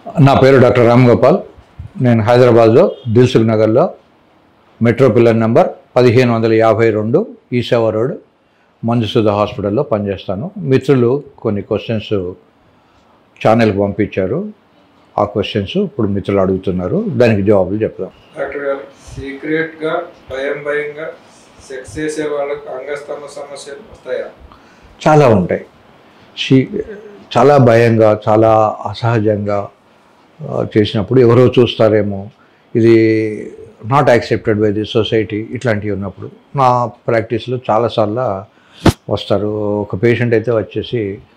నా పేరు డాక్టర్ రామ్ గోపాల్ నేను హైదరాబాద్లో దిల్సుఖ్ నగర్లో మెట్రో పిల్లర్ నెంబర్ పదిహేను వందల యాభై రెండు ఈసావ రోడ్ మంజుసుధ హాస్పిటల్లో పనిచేస్తాను మిత్రులు కొన్ని క్వశ్చన్స్ ఛానల్కి పంపించారు ఆ క్వశ్చన్స్ ఇప్పుడు మిత్రులు అడుగుతున్నారు దానికి జవాబులు చెప్తాం డాక్టర్ గారు సీక్రెట్ గా భయం భయంగా సెక్స్ చేసే వాళ్ళకు అంగస్తంభ సమస్యలు వస్తాయా చాలా ఉంటాయి షీ చాలా భయంగా చాలా అసహజంగా ఆ, చేసినప్పుడు ఎవరో చూస్తారేమో ఇది not accepted by the society ఇట్లాంటివి ఉన్నప్పుడు నా ప్రాక్టీస్లో చాలాసార్లు వస్తారు ఒక పేషెంట్ అయితే వచ్చేసి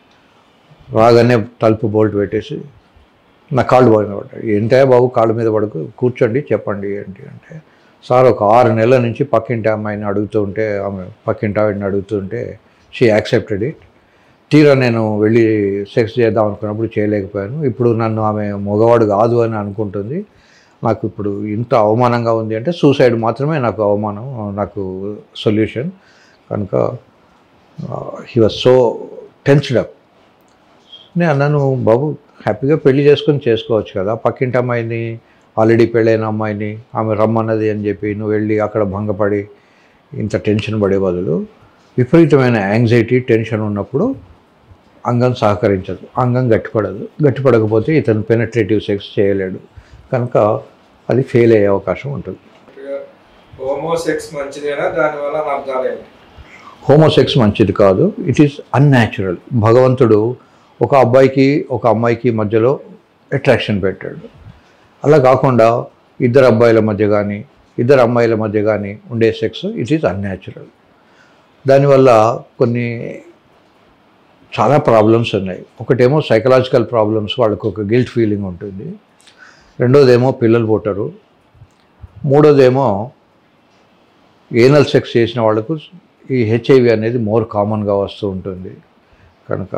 రాగానే తలుపు బోల్ట్ పెట్టేసి నా కాళ్ళు పడిన పడ్డాడు ఏంటే బాబు కాళ్ళ మీద పడుకు కూర్చోండి చెప్పండి ఏంటి అంటే సార్ ఒక ఆరు నెలల నుంచి పక్కింటి అమ్మాయిని అడుగుతూ ఉంటే ఆమె పక్కింటి ఆవిడని అడుగుతుంటే షీ యాక్సెప్టెడ్ ఇట్ తీరా నేను వెళ్ళి సెక్స్ చేద్దాం అనుకున్నప్పుడు చేయలేకపోయాను ఇప్పుడు నన్ను ఆమె మగవాడు కాదు అని అనుకుంటుంది నాకు ఇప్పుడు ఇంత అవమానంగా ఉంది అంటే సూసైడ్ మాత్రమే నాకు అవమానం నాకు సొల్యూషన్ కనుక he was so tensed up నేను అన్నాను బాబు హ్యాపీగా పెళ్లి చేసుకొని చేసుకోవచ్చు కదా పక్కింటి అమ్మాయిని ఆల్రెడీ పెళ్ళైన అమ్మాయిని ఆమె రమ్మన్నది అని చెప్పి నువ్వు వెళ్ళి అక్కడ భంగపడి ఇంత టెన్షన్ పడే బదులు విపరీతమైన యాంగ్జైటీ టెన్షన్ ఉన్నప్పుడు అంగం సహకరించదు అంగం గట్టిపడదు గట్టిపడకపోతే ఇతను పెనట్రేటివ్ సెక్స్ చేయలేడు కనుక అది ఫెయిల్ అయ్యే అవకాశం ఉంటుంది డాక్టర్ గారు హోమో సెక్స్ మంచిదేనా దానివల్ల అర్థాలు ఏంటి హోమోసెక్స్ మంచిది కాదు ఇట్ ఈస్ అన్యాచురల్ భగవంతుడు ఒక అబ్బాయికి ఒక అమ్మాయికి మధ్యలో అట్రాక్షన్ పెట్టాడు అలా కాకుండా ఇద్దరు అబ్బాయిల మధ్య కానీ ఇద్దరు అమ్మాయిల మధ్య కానీ ఉండే సెక్స్ ఇట్ ఈస్ అన్యాచురల్ దానివల్ల కొన్ని చాలా ప్రాబ్లమ్స్ ఉన్నాయి ఒకటేమో సైకలాజికల్ ప్రాబ్లమ్స్ వాళ్ళకు ఒక గిల్ట్ ఫీలింగ్ ఉంటుంది రెండోదేమో పిల్లలు పుట్టరు మూడోదేమో ఏనల్ సెక్స్ చేసిన వాళ్ళకు ఈ హెచ్ఐవి అనేది మోర్ కామన్గా వస్తూ ఉంటుంది కనుక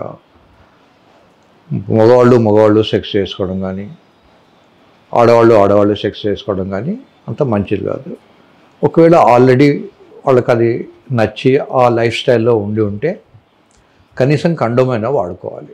మగవాళ్ళు మగవాళ్ళు సెక్స్ చేసుకోవడం కానీ ఆడవాళ్ళు ఆడవాళ్ళు సెక్స్ చేసుకోవడం కానీ అంత మంచిది కాదు ఒకవేళ ఆల్రెడీ వాళ్ళకి అది నచ్చి ఆ లైఫ్ స్టైల్లో ఉండి ఉంటే కనీసం కండోమ్ అయినా వాడుకోవాలి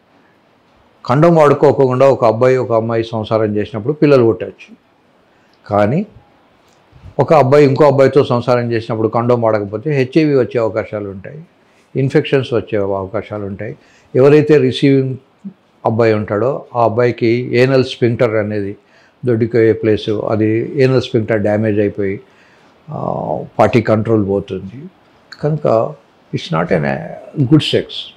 కండోమ్ వాడుకోకుండా ఒక అబ్బాయి ఒక అమ్మాయి సంసారం చేసినప్పుడు పిల్లలు పుట్టచ్చు కానీ ఒక అబ్బాయి ఇంకో అబ్బాయితో సంసారం చేసినప్పుడు కండోమ్ వాడకపోతే హెచ్ఐవి వచ్చే అవకాశాలు ఉంటాయి ఇన్ఫెక్షన్స్ వచ్చే అవకాశాలు ఉంటాయి ఎవరైతే రిసీవింగ్ అబ్బాయి ఉంటాడో ఆ అబ్బాయికి ఏనల్ స్పింక్టర్ అనేది దొడ్డిపోయే ప్లేస్ అది ఏనల్ స్పింక్టర్ డ్యామేజ్ అయిపోయి పార్టీ కంట్రోల్ పోతుంది కనుక it's not an good sex